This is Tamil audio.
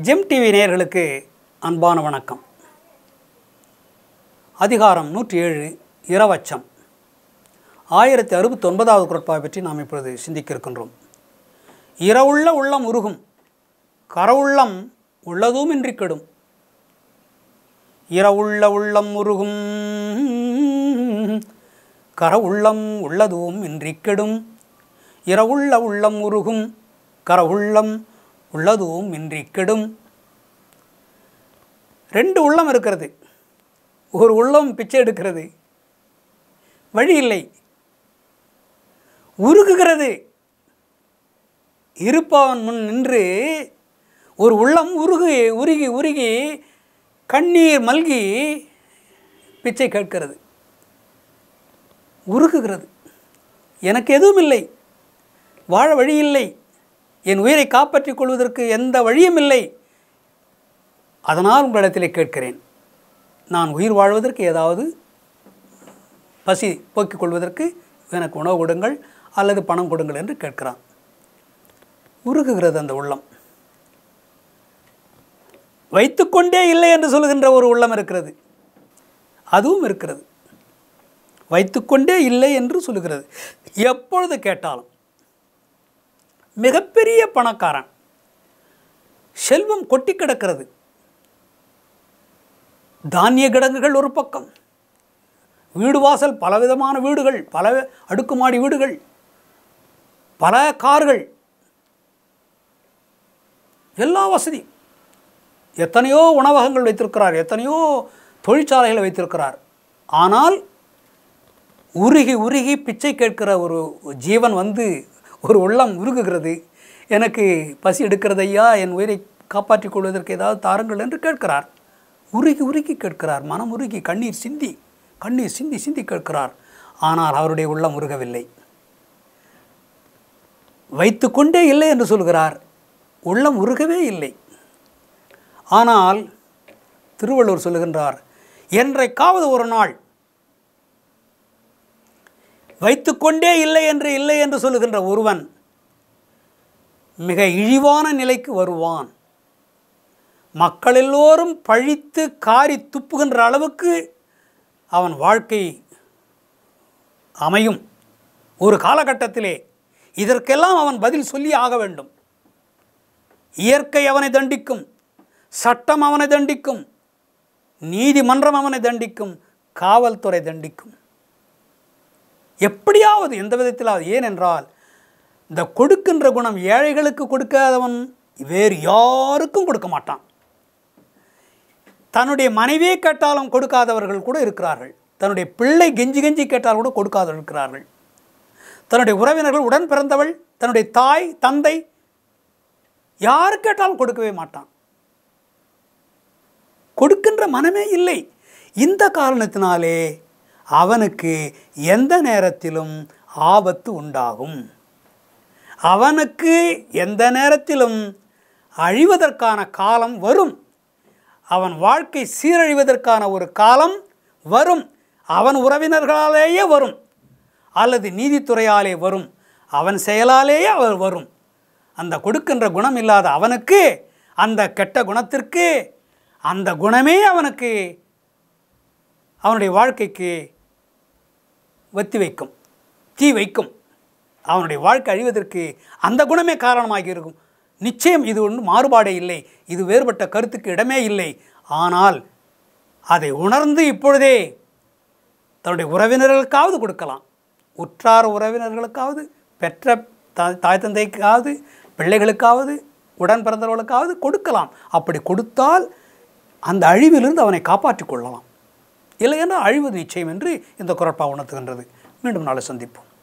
ஜெம் டிவி நேயர்களுக்கு அன்பான வணக்கம் அதிகாரம் நூற்றி ஏழு இரவச்சம் ஆயிரத்தி அறுபத்தி ஒன்பதாவது குரட்பாவை பற்றி நாம் இப்பொழுது சிந்திக்க இருக்கின்றோம் இரவுள்ள உள்ளம் உருகும் கரவுள்ளம் உள்ளதும் இன்றி கெடும் இரவுள்ள உள்ளம் உருகும் கரவுள்ளம் உள்ளதும் இன்றி கெடும் இரவுள்ள உள்ளம் உருகும் கரவுள்ளம் உள்ளதும் இன்றி கெடும் ரெண்டு உள்ளம் இருக்கிறது ஒரு உள்ளம் பிச்சை எடுக்கிறது வழி இல்லை உருகுகிறது இருப்பவன் முன் நின்று ஒரு உள்ளம் உருகி உருகி உருகி கண்ணீர் மல்கி பிச்சை கேட்கிறது உருகுகிறது எனக்கு எதுவும் இல்லை வாழ வழி இல்லை என் உயிரை காப்பாற்றிக் கொள்வதற்கு எந்த வழியும் இல்லை அதனால் உங்களிடத்திலே கேட்கிறேன் நான் உயிர் வாழ்வதற்கு ஏதாவது பசி போக்கிக் கொள்வதற்கு எனக்கு உணவு கொடுங்கள் அல்லது பணம் கொடுங்கள் என்று கேட்கிறான் உருகுகிறது அந்த உள்ளம் வைத்துக்கொண்டே இல்லை என்று சொல்கின்ற ஒரு உள்ளம் இருக்கிறது அதுவும் இருக்கிறது வைத்துக்கொண்டே இல்லை என்று சொல்லுகிறது எப்பொழுது கேட்டாலும் மிகப்பெரிய பணக்காரன் செல்வம் கொட்டி கிடக்கிறது தானிய கிடங்குகள் ஒரு பக்கம் வீடு வாசல் பலவிதமான வீடுகள் பல அடுக்குமாடி வீடுகள் பல கார்கள் எல்லா வசதி எத்தனையோ உணவகங்கள் வைத்திருக்கிறார் எத்தனையோ தொழிற்சாலைகளை வைத்திருக்கிறார் ஆனால் உருகி உருகி பிச்சை கேட்கிற ஒரு ஜீவன் வந்து ஒரு உள்ளம் உருகுகிறது எனக்கு பசி எடுக்கிறது ஐயா என் உயிரை காப்பாற்றிக் கொள்வதற்கு ஏதாவது தாருங்கள் என்று கேட்கிறார் உருகி உருகி கேட்கிறார் மனம் உருகி கண்ணீர் சிந்தி கண்ணீர் சிந்தி சிந்தி கேட்கிறார் ஆனால் அவருடைய உள்ளம் உருகவில்லை வைத்துக்கொண்டே இல்லை என்று சொல்கிறார் உள்ளம் உருகவே இல்லை ஆனால் திருவள்ளுவர் சொல்லுகின்றார் என்றைக்காவது ஒரு நாள் வைத்துக்கொண்டே இல்லை என்று இல்லை என்று சொல்லுகின்ற ஒருவன் மிக இழிவான நிலைக்கு வருவான் மக்கள் எல்லோரும் பழித்து காரி துப்புகின்ற அளவுக்கு அவன் வாழ்க்கை அமையும் ஒரு காலகட்டத்திலே இதற்கெல்லாம் அவன் பதில் சொல்லி ஆக வேண்டும் இயற்கை அவனை தண்டிக்கும் சட்டம் அவனை தண்டிக்கும் நீதிமன்றம் அவனை தண்டிக்கும் காவல்துறை தண்டிக்கும் எப்படியாவது எந்த விதத்திலாவது ஏனென்றால் இந்த கொடுக்கின்ற குணம் ஏழைகளுக்கு கொடுக்காதவன் வேறு யாருக்கும் கொடுக்க மாட்டான் தன்னுடைய மனைவியை கேட்டாலும் கொடுக்காதவர்கள் கூட இருக்கிறார்கள் தன்னுடைய பிள்ளை கெஞ்சி கெஞ்சி கேட்டால் கூட கொடுக்காதவர்கள் இருக்கிறார்கள் தன்னுடைய உறவினர்கள் உடன் பிறந்தவள் தன்னுடைய தாய் தந்தை யார் கேட்டாலும் கொடுக்கவே மாட்டான் கொடுக்கின்ற மனமே இல்லை இந்த காரணத்தினாலே அவனுக்கு எந்த நேரத்திலும் ஆபத்து உண்டாகும் அவனுக்கு எந்த நேரத்திலும் அழிவதற்கான காலம் வரும் அவன் வாழ்க்கை சீரழிவதற்கான ஒரு காலம் வரும் அவன் உறவினர்களாலேயே வரும் அல்லது நீதித்துறையாலே வரும் அவன் செயலாலேயே அவர் வரும் அந்த கொடுக்கின்ற குணம் இல்லாத அவனுக்கு அந்த கெட்ட குணத்திற்கு அந்த குணமே அவனுக்கு அவனுடைய வாழ்க்கைக்கு வத்தி வைக்கும் தீ வைக்கும் அவனுடைய வாழ்க்கை அழிவதற்கு அந்த குணமே காரணமாகி இருக்கும் நிச்சயம் இது ஒன்றும் மாறுபாடே இல்லை இது வேறுபட்ட கருத்துக்கு இடமே இல்லை ஆனால் அதை உணர்ந்து இப்பொழுதே தன்னுடைய உறவினர்களுக்காவது கொடுக்கலாம் உற்றார உறவினர்களுக்காவது பெற்ற தா- தாய் தந்தைக்காவது பிள்ளைகளுக்காவது உடன் பிறந்தவர்களுக்காவது கொடுக்கலாம் அப்படி கொடுத்தால் அந்த அழிவிலிருந்து அவனை காப்பாற்றிக் கொள்ளலாம் இல்லையென்றால் அழிவது நிச்சயம் என்று இந்த குரட்பா உணர்த்துகின்றது மீண்டும் நாளை சந்திப்போம்